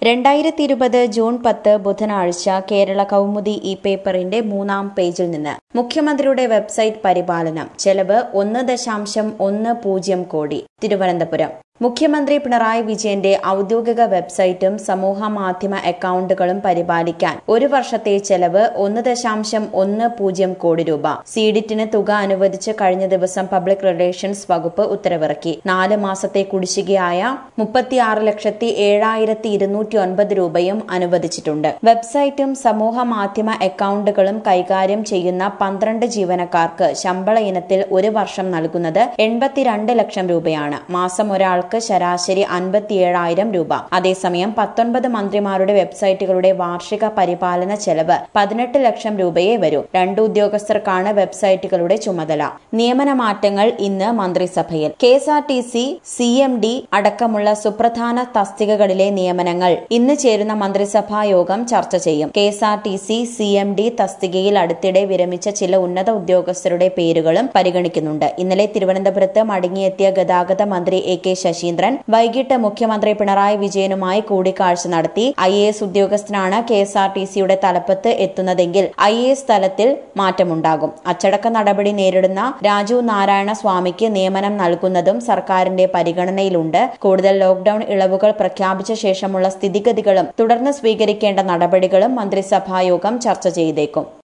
രണ്ടായിരത്തി ഇരുപത് ജൂൺ പത്ത് ബുധനാഴ്ച കേരള കൗമുദി ഇ പേപ്പറിന്റെ മൂന്നാം പേജിൽ നിന്ന് മുഖ്യമന്ത്രിയുടെ വെബ്സൈറ്റ് പരിപാലനം ചെലവ് ഒന്ന് ദശാംശം ഒന്ന് പൂജ്യം കോടി തിരുവനന്തപുരം മുഖ്യമന്ത്രി പിണറായി വിജയന്റെ ഔദ്യോഗിക വെബ്സൈറ്റും സമൂഹ മാധ്യമ അക്കൌണ്ടുകളും പരിപാലിക്കാൻ ഒരു വർഷത്തെ ചെലവ് ഒന്ന് ദശാംശം ഒന്ന് പൂജ്യം കോടി രൂപ സീഡിറ്റിന് തുക അനുവദിച്ച് കഴിഞ്ഞ ദിവസം പബ്ലിക് റിലേഷൻസ് വകുപ്പ് ഉത്തരവിറക്കി നാല് മാസത്തെ കുടിശ്ശികയായ മുപ്പത്തിയാറ് ലക്ഷത്തി ഏഴായിരത്തി ഇരുന്നൂറ്റി ഒൻപത് രൂപയും അനുവദിച്ചിട്ടുണ്ട് വെബ്സൈറ്റും സമൂഹ മാധ്യമ അക്കൌണ്ടുകളും കൈകാര്യം ചെയ്യുന്ന പന്ത്രണ്ട് ജീവനക്കാർക്ക് ശമ്പള ഇനത്തിൽ ഒരു വർഷം നൽകുന്നത് എൺപത്തിരണ്ട് ലക്ഷം രൂപയാണ് മാസം ഒരാൾക്ക് ശരാശരി അൻപത്തിയേഴായിരം രൂപ അതേസമയം പത്തൊൻപത് മന്ത്രിമാരുടെ വെബ്സൈറ്റുകളുടെ വാർഷിക പരിപാലന ചെലവ് പതിനെട്ട് ലക്ഷം രൂപയെ വരൂ രണ്ട് ഉദ്യോഗസ്ഥർക്കാണ് വെബ്സൈറ്റുകളുടെ ചുമതല നിയമന മാറ്റങ്ങൾ ഇന്ന് മന്ത്രിസഭയിൽ K S R T C C M D അടക്കമുള്ള സുപ്രധാന തസ്തികകളിലെ നിയമനങ്ങൾ ഇന്ന് ചേരുന്ന മന്ത്രിസഭാ യോഗം ചർച്ച ചെയ്യും K S R T C C M D തസ്തികയിൽ അടുത്തിടെ വിരമിച്ച ചില ഉന്നത ഉദ്യോഗസ്ഥരുടെ പേരുകളും പരിഗണിക്കുന്നുണ്ട് ഇന്നലെ തിരുവനന്തപുരത്ത് മടങ്ങിയെത്തിയ ഗതാഗത മന്ത്രി എ കെ ശശീന്ദ്രൻ വൈകിട്ട് മുഖ്യമന്ത്രി പിണറായി വിജയനുമായി കൂടിക്കാഴ്ച നടത്തി ഐ എ എസ് ഉദ്യോഗസ്ഥനാണ് കെ എസ് ആർ ടി സിയുടെ തലപ്പത്ത് എത്തുന്നതെങ്കിൽ ഐ എ എസ് തലത്തിൽ മാറ്റമുണ്ടാകും അച്ചടക്ക നടപടി നേരിടുന്ന രാജു നാരായണ സ്വാമിക്ക് നിയമനം നൽകുന്നതും സർക്കാരിന്റെ പരിഗണനയിലുണ്ട് കൂടുതൽ ലോക്ഡൌൺ ഇളവുകൾ പ്രഖ്യാപിച്ച ശേഷമുള്ള സ്ഥിതിഗതികളും തുടർന്ന് സ്വീകരിക്കേണ്ട നടപടികളും മന്ത്രിസഭായോഗം ചർച്ച ചെയ്തേക്കും